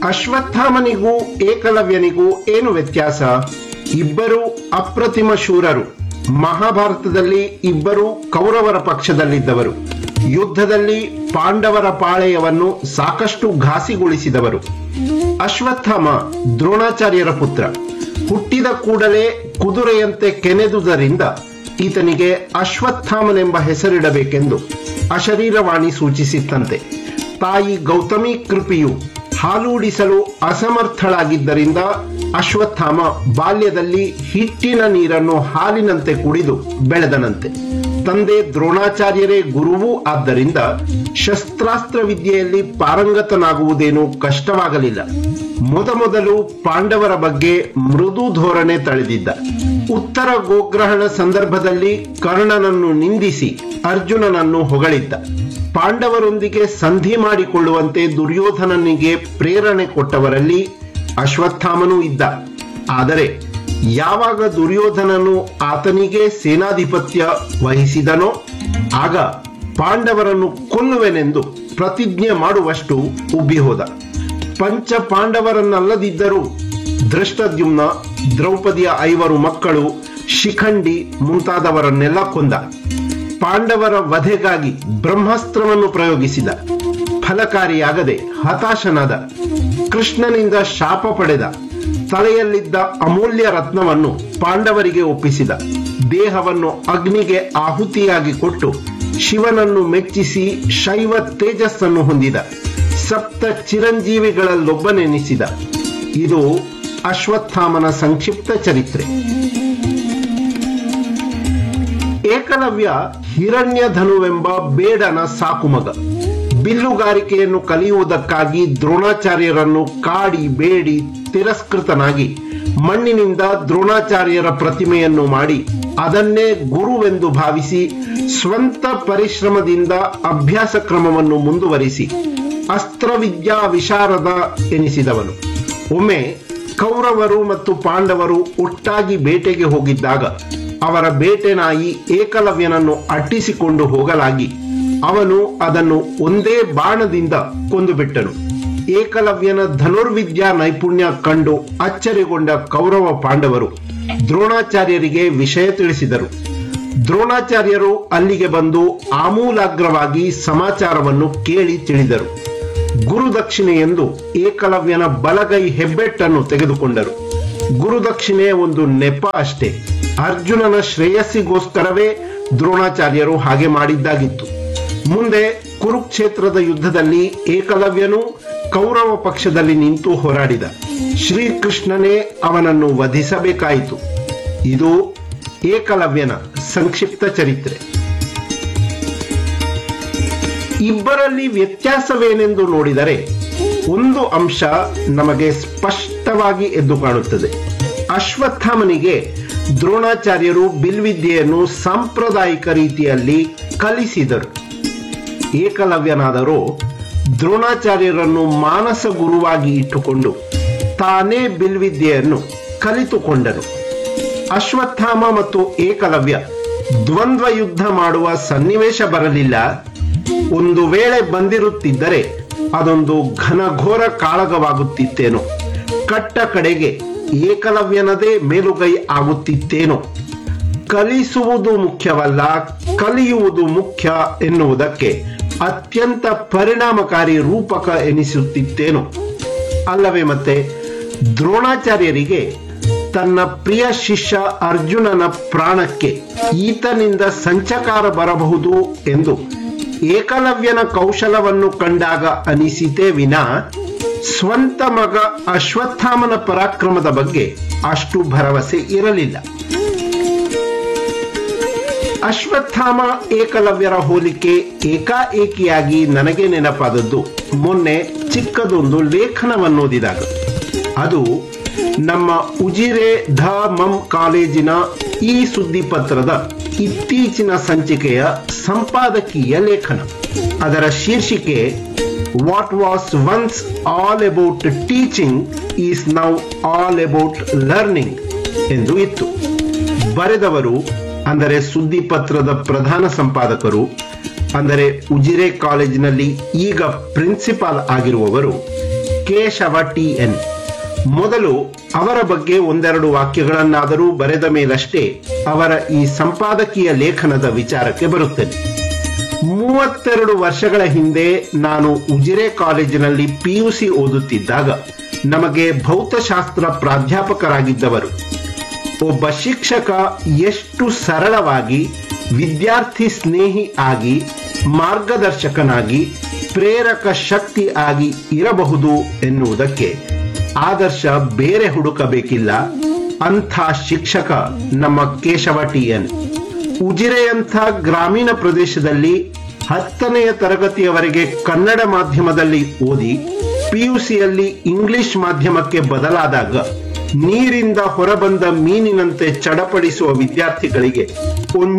ಅಶ್ವತ್ಥಾಮನಿಗೂ ಏಕಲವ್ಯನಿಗೂ ಏನು ವ್ಯತ್ಯಾಸ ಇಬ್ಬರು ಅಪ್ರತಿಮ ಶೂರರು ಮಹಾಭಾರತದಲ್ಲಿ ಇಬ್ಬರು ಕೌರವರ ಪಕ್ಷದಲ್ಲಿದ್ದವರು ಯುದ್ಧದಲ್ಲಿ ಪಾಂಡವರ ಪಾಳೆಯವನ್ನು ಸಾಕಷ್ಟು ಘಾಸಿಗೊಳಿಸಿದವರು ಅಶ್ವತ್ಥಾಮ ದ್ರೋಣಾಚಾರ್ಯರ ಪುತ್ರ ಹುಟ್ಟಿದ ಕೂಡಲೇ ಕುದುರೆಯಂತೆ ಕೆನೆದುದರಿಂದ ಈತನಿಗೆ ಅಶ್ವತ್ಥಾಮನೆಂಬ ಹೆಸರಿಡಬೇಕೆಂದು ಅಶರೀರವಾಣಿ ಸೂಚಿಸಿತ್ತಂತೆ ತಾಯಿ ಗೌತಮಿ ಕೃಪಿಯು ಹಾಲೂಡಿಸಲು ಅಸಮರ್ಥಳಾಗಿದ್ದರಿಂದ ಅಶ್ವತ್ಥಾಮ ಬಾಲ್ಯದಲ್ಲಿ ಹಿಟ್ಟಿನ ನೀರನ್ನು ಹಾಲಿನಂತೆ ಕುಡಿದು ಬೆಳೆದನಂತೆ ತಂದೆ ದ್ರೋಣಾಚಾರ್ಯರೇ ಗುರುವೂ ಆದ್ದರಿಂದ ಶಸ್ತ್ರಾಸ್ತ್ರ ವಿದ್ಯೆಯಲ್ಲಿ ಪಾರಂಗತನಾಗುವುದೇನೂ ಕಷ್ಟವಾಗಲಿಲ್ಲ ಮೊದಮೊದಲು ಪಾಂಡವರ ಬಗ್ಗೆ ಮೃದು ಧೋರಣೆ ತಳೆದಿದ್ದ ಉತ್ತರ ಗೋಗ್ರಹಣ ಸಂದರ್ಭದಲ್ಲಿ ಕರ್ಣನನ್ನು ನಿಂದಿಸಿ ಅರ್ಜುನನನ್ನು ಹೊಗಳಿದ್ದ ಪಾಂಡವರೊಂದಿಗೆ ಸಂಧಿ ಮಾಡಿಕೊಳ್ಳುವಂತೆ ದುರ್ಯೋಧನನಿಗೆ ಪ್ರೇರಣೆ ಕೊಟ್ಟವರಲ್ಲಿ ಅಶ್ವತ್ಥಾಮನೂ ಇದ್ದ ಆದರೆ ಯಾವಾಗ ದುರ್ಯೋಧನನು ಆತನಿಗೆ ಸೇನಾಧಿಪತ್ಯ ವಹಿಸಿದನೋ ಆಗ ಪಾಂಡವರನ್ನು ಕೊಲ್ಲುವೆನೆಂದು ಪ್ರತಿಜ್ಞೆ ಮಾಡುವಷ್ಟು ಉಬ್ಬಿ ಹೋದ ಪಂಚ ಪಾಂಡವರನ್ನಲ್ಲದಿದ್ದರೂ ದೃಷ್ಟದ್ಯುಮ್ನ ದ್ರೌಪದಿಯ ಐವರು ಮಕ್ಕಳು ಶಿಖಂಡಿ ಮುಂತಾದವರನ್ನೆಲ್ಲ ಕೊಂದ ಪಾಂಡವರ ವಧೆಗಾಗಿ ಬ್ರಹ್ಮಾಸ್ತ್ರವನ್ನು ಪ್ರಯೋಗಿಸಿದ ಫಲಕಾರಿಯಾಗದೆ ಹತಾಶನಾದ ಕೃಷ್ಣನಿಂದ ಶಾಪ ಪಡೆದ ತಲೆಯಲ್ಲಿದ್ದ ಅಮೂಲ್ಯ ರತ್ನವನ್ನು ಪಾಂಡವರಿಗೆ ಒಪ್ಪಿಸಿದ ದೇಹವನ್ನು ಅಗ್ನಿಗೆ ಆಹುತಿಯಾಗಿ ಕೊಟ್ಟು ಶಿವನನ್ನು ಮೆಚ್ಚಿಸಿ ಶೈವ ತೇಜಸ್ಸನ್ನು ಹೊಂದಿದ ಸಪ್ತ ಚಿರಂಜೀವಿಗಳಲ್ಲೊಬ್ಬನೆನಿಸಿದ ಇದು ಅಶ್ವತ್ಥಾಮನ ಸಂಕ್ಷಿಪ್ತ ಚರಿತ್ರೆ ಏಕಲವ್ಯ ಹಿರಣ್ಯಧನುವೆಂಬ ಬೇಡನ ಸಾಕುಮಗ ಬಿಲ್ಲುಗಾರಿಕೆಯನ್ನು ಕಲಿಯುವುದಕ್ಕಾಗಿ ದ್ರೋಣಾಚಾರ್ಯರನ್ನು ಕಾಡಿ ಬೇಡಿ ತಿರಸ್ಕೃತನಾಗಿ ಮಣ್ಣಿನಿಂದ ದ್ರೋಣಾಚಾರ್ಯರ ಪ್ರತಿಮೆಯನ್ನು ಮಾಡಿ ಅದನ್ನೇ ಗುರುವೆಂದು ಭಾವಿಸಿ ಸ್ವಂತ ಪರಿಶ್ರಮದಿಂದ ಅಭ್ಯಾಸ ಕ್ರಮವನ್ನು ಮುಂದುವರಿಸಿ ಅಸ್ತ್ರವಿದ್ಯಾ ವಿಶಾರದ ಎನಿಸಿದವನು ಒಮ್ಮೆ ಕೌರವರು ಮತ್ತು ಪಾಂಡವರು ಒಟ್ಟಾಗಿ ಬೇಟೆಗೆ ಹೋಗಿದ್ದಾಗ ಅವರ ಬೇಟೆ ನಾಯಿ ಏಕಲವ್ಯನನ್ನು ಅಟ್ಟಿಸಿಕೊಂಡು ಹೋಗಲಾಗಿ ಅವನು ಅದನ್ನು ಒಂದೇ ಬಾಣದಿಂದ ಕೊಂದು ಬಿಟ್ಟನು ಏಕಲವ್ಯನ ಧನುರ್ವಿದ್ಯಾ ನೈಪುಣ್ಯ ಕಂಡು ಅಚ್ಚರಿಗೊಂಡ ಕೌರವ ಪಾಂಡವರು ದ್ರೋಣಾಚಾರ್ಯರಿಗೆ ವಿಷಯ ತಿಳಿಸಿದರು ದ್ರೋಣಾಚಾರ್ಯರು ಅಲ್ಲಿಗೆ ಬಂದು ಆಮೂಲಾಗ್ರವಾಗಿ ಸಮಾಚಾರವನ್ನು ಕೇಳಿ ತಿಳಿದರು ಗುರುದಕ್ಷಿಣೆ ಎಂದು ಏಕಲವ್ಯನ ಬಲಗೈ ಹೆಬ್ಬೆಟ್ಟನ್ನು ತೆಗೆದುಕೊಂಡರು ಗುರುದಕ್ಷಿಣೆ ಒಂದು ನೆಪ ಅಷ್ಟೇ ಅರ್ಜುನನ ಶ್ರೇಯಸ್ಸಿಗೋಸ್ಕರವೇ ದ್ರೋಣಾಚಾರ್ಯರು ಹಾಗೆ ಮಾಡಿದ್ದಾಗಿತ್ತು ಮುಂದೆ ಕುರುಕ್ಷೇತ್ರದ ಯುದ್ಧದಲ್ಲಿ ಏಕಲವ್ಯನು ಕೌರವ ಪಕ್ಷದಲ್ಲಿ ನಿಂತು ಹೋರಾಡಿದ ಶ್ರೀಕೃಷ್ಣನೇ ಅವನನ್ನು ವಧಿಸಬೇಕಾಯಿತು ಇದು ಏಕಲವ್ಯನ ಸಂಕ್ಷಿಪ್ತ ಚರಿತ್ರೆ ಇಬ್ಬರಲ್ಲಿ ವ್ಯತ್ಯಾಸವೇನೆಂದು ನೋಡಿದರೆ ಒಂದು ಅಂಶ ನಮಗೆ ಸ್ಪಷ್ಟವಾಗಿ ಎದ್ದು ಕಾಣುತ್ತದೆ ಅಶ್ವತ್ಥಾಮನಿಗೆ ದ್ರೋಣಾಚಾರ್ಯರು ಬಿಲ್ವಿದ್ಯೆಯನ್ನು ಸಾಂಪ್ರದಾಯಿಕ ರೀತಿಯಲ್ಲಿ ಕಲಿಸಿದರು ಏಕಲವ್ಯನಾದರೂ ದ್ರೋಣಾಚಾರ್ಯರನ್ನು ಮಾನಸ ಗುರುವಾಗಿ ಇಟ್ಟುಕೊಂಡು ತಾನೇ ಬಿಲ್ವಿದ್ಯೆಯನ್ನು ಕಲಿತುಕೊಂಡನು ಅಶ್ವತ್ಥಾಮ ಮತ್ತು ಏಕಲವ್ಯ ದ್ವಂದ್ವ ಯುದ್ಧ ಮಾಡುವ ಸನ್ನಿವೇಶ ಬರಲಿಲ್ಲ ಒಂದು ವೇಳೆ ಬಂದಿರುತ್ತಿದ್ದರೆ ಅದೊಂದು ಘನಘೋರ ಕಾಳಗವಾಗುತ್ತಿತ್ತೇನೋ ಕಟ್ಟ ಕಡೆಗೆ ಏಕಲವ್ಯನದೇ ಮೇಲುಗೈ ಆಗುತ್ತಿತ್ತೇನೋ ಕಲಿಸುವುದು ಮುಖ್ಯವಲ್ಲ ಕಲಿಯುವುದು ಮುಖ್ಯ ಎನ್ನುವುದಕ್ಕೆ ಅತ್ಯಂತ ಪರಿಣಾಮಕಾರಿ ರೂಪಕ ಎನಿಸುತ್ತಿತ್ತೇನೋ ಅಲ್ಲವೇ ಮತ್ತೆ ದ್ರೋಣಾಚಾರ್ಯರಿಗೆ ತನ್ನ ಪ್ರಿಯ ಶಿಷ್ಯ ಅರ್ಜುನನ ಪ್ರಾಣಕ್ಕೆ ಈತನಿಂದ ಸಂಚಕಾರ ಬರಬಹುದು ಎಂದು ಏಕಲವ್ಯನ ಕೌಶಲವನ್ನು ಕಂಡಾಗ ಅನಿಸಿತೇ ವಿನ ಸ್ವಂತ ಮಗ ಅಶ್ವತ್ಥಾಮನ ಪರಾಕ್ರಮದ ಬಗ್ಗೆ ಅಷ್ಟು ಭರವಸೆ ಇರಲಿಲ್ಲ ಅಶ್ವತ್ಥಾಮ ಏಕಲವ್ಯರ ಹೋಲಿಕೆ ಏಕಾಏಕಿಯಾಗಿ ನನಗೆ ನೆನಪಾದದ್ದು ಮೊನ್ನೆ ಚಿಕ್ಕದೊಂದು ಲೇಖನವನ್ನೋದಿದಾಗ ಅದು ನಮ್ಮ ಉಜಿರೆ ಧ ಮಂ ಕಾಲೇಜಿನ ಈ ಸುದ್ದಿ ಪತ್ರದ ಇತ್ತೀಚಿನ ಸಂಚಿಕೆಯ ಸಂಪಾದಕೀಯ ಲೇಖನ ಅದರ ಶೀರ್ಷಿಕೆ what was once all about teaching is now all about learning ಎಂದು ಇತ್ತು ಬರೆದವರು ಅಂದರೆ ಸುದ್ದಿ ಪತ್ರದ ಪ್ರಧಾನ ಸಂಪಾದಕರು ಅಂದರೆ ಉಜಿರೆ ಕಾಲೇಜಿನಲ್ಲಿ ಈಗ ಪ್ರಿನ್ಸಿಪಾಲ್ ಆಗಿರುವವರು ಕೇಶವ ಟಿ ಎನ್ ಮೊದಲು ಅವರ ಬಗ್ಗೆ ಒಂದೆರಡು ವಾಕ್ಯಗಳನ್ನಾದರೂ ಬರೆದ ಮೇಲಷ್ಟೇ ಅವರ ಈ ಸಂಪಾದಕೀಯ ಲೇಖನದ ವಿಚಾರಕ್ಕೆ ಬರುತ್ತೇನೆ ಮೂವತ್ತೆರಡು ವರ್ಷಗಳ ಹಿಂದೆ ನಾನು ಉಜಿರೆ ಕಾಲೇಜಿನಲ್ಲಿ ಪಿಯುಸಿ ಓದುತ್ತಿದ್ದಾಗ ನಮಗೆ ಭೌತಶಾಸ್ತ್ರ ಪ್ರಾಧ್ಯಾಪಕರಾಗಿದ್ದವರು ಒಬ್ಬ ಶಿಕ್ಷಕ ಎಷ್ಟು ಸರಳವಾಗಿ ವಿದ್ಯಾರ್ಥಿ ಸ್ನೇಹಿ ಆಗಿ ಮಾರ್ಗದರ್ಶಕನಾಗಿ ಪ್ರೇರಕ ಶಕ್ತಿ ಆಗಿ ಇರಬಹುದು ಎನ್ನುವುದಕ್ಕೆ ಆದರ್ಶ ಬೇರೆ ಹುಡುಕಬೇಕಿಲ್ಲ ಅಂಥ ಶಿಕ್ಷಕ ನಮ್ಮ ಕೇಶವ ಟಿ ಎನ್ ಉಜಿರೆಯಂಥ ಗ್ರಾಮೀಣ ಪ್ರದೇಶದಲ್ಲಿ ಹತ್ತನೆಯ ತರಗತಿಯವರೆಗೆ ಕನ್ನಡ ಮಾಧ್ಯಮದಲ್ಲಿ ಓದಿ ಪಿಯುಸಿಯಲ್ಲಿ ಇಂಗ್ಲಿಷ್ ಮಾಧ್ಯಮಕ್ಕೆ ಬದಲಾದಾಗ ನೀರಿಂದ ಹೊರಬಂದ ಮೀನಿನಂತೆ ಚಡಪಡಿಸುವ ವಿದ್ಯಾರ್ಥಿಗಳಿಗೆ ಒಂದು